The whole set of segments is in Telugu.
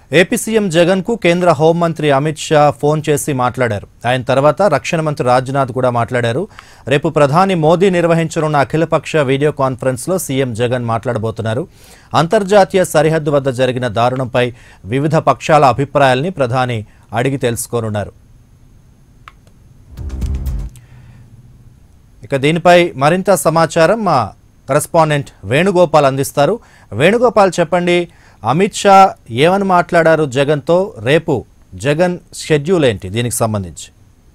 ఏపీ సీఎం జగన్ కు కేంద్ర హోంమంత్రి అమిత్ షా ఫోన్ చేసి మాట్లాడారు ఆయన తర్వాత రక్షణ మంత్రి రాజ్నాథ్ కూడా మాట్లాడారు రేపు ప్రధాని మోదీ నిర్వహించనున్న అఖిలపక్ష వీడియో కాన్ఫరెన్స్ లో సీఎం జగన్ మాట్లాడబోతున్నారు అంతర్జాతీయ సరిహద్దు వద్ద జరిగిన దారుణంపై వివిధ పక్షాల అభిప్రాయాల్ని ప్రధాని అడిగి తెలుసుకోనున్నారు ఇక దీనిపై మరింత సమాచారం మా కరెస్పాండెంట్ వేణుగోపాల్ అందిస్తారు వేణుగోపాల్ చెప్పండి అమిత్ షా ఏమని మాట్లాడారు జగన్తో రేపు జగన్ షెడ్యూల్ ఏంటి దీనికి సంబంధించి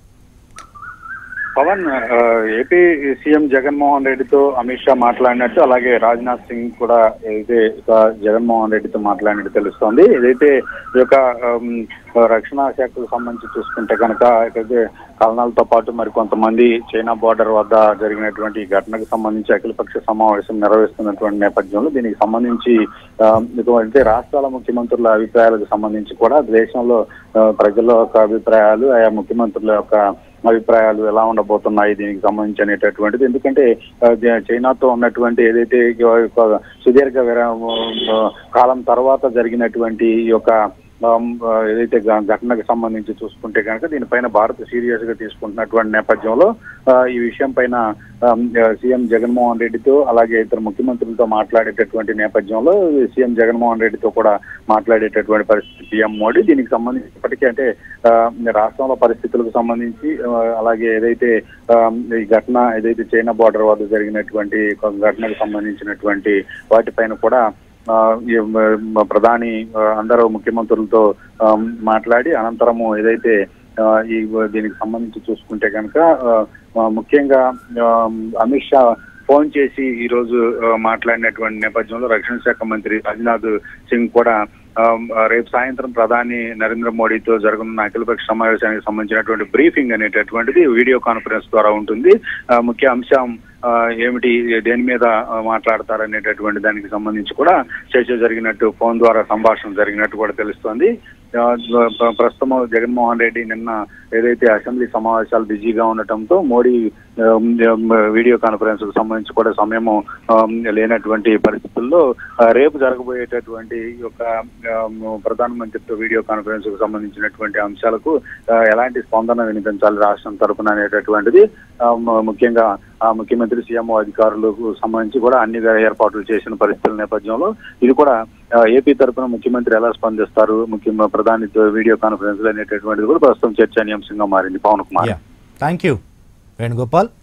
పవన్ ఆ, ఏపీ సీఎం జగన్మోహన్ రెడ్డితో అమిత్ షా మాట్లాడినట్టు అలాగే రాజ్నాథ్ సింగ్ కూడా అయితే ఇక జగన్మోహన్ రెడ్డితో మాట్లాడినట్టు తెలుస్తోంది ఏదైతే ఈ యొక్క ఆమ్, రక్షణ శాఖకు సంబంధించి చూసుకుంటే కనుక అయితే కలనాలతో పాటు మరి కొంతమంది చైనా బార్డర్ వద్ద జరిగినటువంటి ఈ ఘటనకు సంబంధించి అఖిలపక్ష సమావేశం నిర్వహిస్తున్నటువంటి నేపథ్యంలో దీనికి సంబంధించి ఆ, ఇటువంటి రాష్ట్రాల ముఖ్యమంత్రుల అభిప్రాయాలకు సంబంధించి కూడా దేశంలో ఆ, ప్రజల యొక్క అభిప్రాయాలు ఆయా ముఖ్యమంత్రుల యొక్క అభిప్రాయాలు ఎలా ఉండబోతున్నాయి దీనికి సంబంధించి అనేటటువంటిది ఎందుకంటే ఆ, జ- చైనాతో ఉన్నటువంటి ఏదైతే ఈ యొక్క సుదీర్ఘ విరామ ఆ, కాలం తర్వాత జరిగినటువంటి ఈ యొక్క ఆమ్, ఆ, ఏదైతే ఘ- ఘటనకు సంబంధించి చూసుకుంటే కనుక దీనిపైన భారత్ సీరియస్ గా తీసుకుంటున్నటువంటి నేపథ్యంలో ఆ, ఈ విషయం పైన ఆమ్, ఆ, సీఎం జగన్మోహన్ రెడ్డితో అలాగే ఇతర ముఖ్యమంత్రులతో మాట్లాడేటటువంటి నేపథ్యంలో సీఎం జగన్మోహన్ రెడ్డితో కూడా మాట్లాడేటటువంటి పరిస్థితి పీఎం మోడీ దీనికి సంబంధించి ఇప్పటికీ అంటే ఆ, రాష్ట్రంలో పరిస్థితులకు సంబంధించి ఆ, అలాగే ఏదైతే ఆ, ఈ ఘటన ఏదైతే చైనా బార్డర్ వద్ద జరిగినటువంటి ఒక ఘటనకు సంబంధించినటువంటి వాటిపైన కూడా ఆ, ఈ మ- ప్రధాని ఆ, అందరూ ముఖ్యమంత్రులతో ఆ, మాట్లాడి అనంతరము ఏదైతే ఆ, ఈ దీనికి సంబంధించి చూసుకుంటే కనుక ఆ, ఆ, ముఖ్యంగా ఆ, అమిత్ షా ఫోన్ చేసి ఈ రోజు ఆ, మాట్లాడినటువంటి నేపథ్యంలో రక్షణ శాఖ మంత్రి రాజ్నాథ్ సింగ్ కూడా ఆ, రేపు సాయంత్రం ప్రధాని నరేంద్ర మోడీతో జరగనున్న అఖిలపక్ష సమావేశానికి సంబంధించినటువంటి బ్రీఫింగ్ అనేటటువంటిది వీడియో కాన్ఫరెన్స్ ద్వారా ఉంటుంది ఆ, ముఖ్య అంశం ఆ, ఏమిటి దేని మీద ఆ, మాట్లాడతారనేటటువంటి దానికి సంబంధించి కూడా చర్చ జరిగినట్టు ఫోన్ ద్వారా సంభాషణ జరిగినట్టు కూడా తెలుస్తోంది ఆ, ప్ర- ప్రస్తుతం జగన్మోహన్ రెడ్డి నిన్న ఏదైతే అసెంబ్లీ సమావేశాలు బిజీగా ఉండటంతో మోడీ ఆ, వీడియో కాన్ఫరెన్స్ కు సంబంధించి కూడా సమయము ఆ, లేనటువంటి పరిస్థితుల్లో ఆ, రేపు జరగబోయేటటువంటి ఈ యొక్క ఆ, ప్రధానమంత్రితో వీడియో కాన్ఫరెన్స్ కు సంబంధించినటువంటి అంశాలకు ఆ, ఎలాంటి స్పందన వినిపించాలి రాష్ట్రం తరపున అనేటటువంటిది ఆ, మ- ముఖ్యంగా ఆ ముఖ్యమంత్రి సీఎం అధికారులకు సంబంధించి కూడా అన్ని ఏర్పాట్లు చేసిన పరిస్థితుల నేపథ్యంలో ఇది కూడా ఆ, ఏపీ తరపున ముఖ్యమంత్రి ఎలా స్పందిస్తారు ముఖ్యంగా ప్రధానితో వీడియో కాన్ఫరెన్స్ అనేటటువంటిది కూడా ప్రస్తుతం చర్చనీయాంశంగా మారింది పవన్ కుమార్ థ్యాంక్ యూ వేణుగోపాల్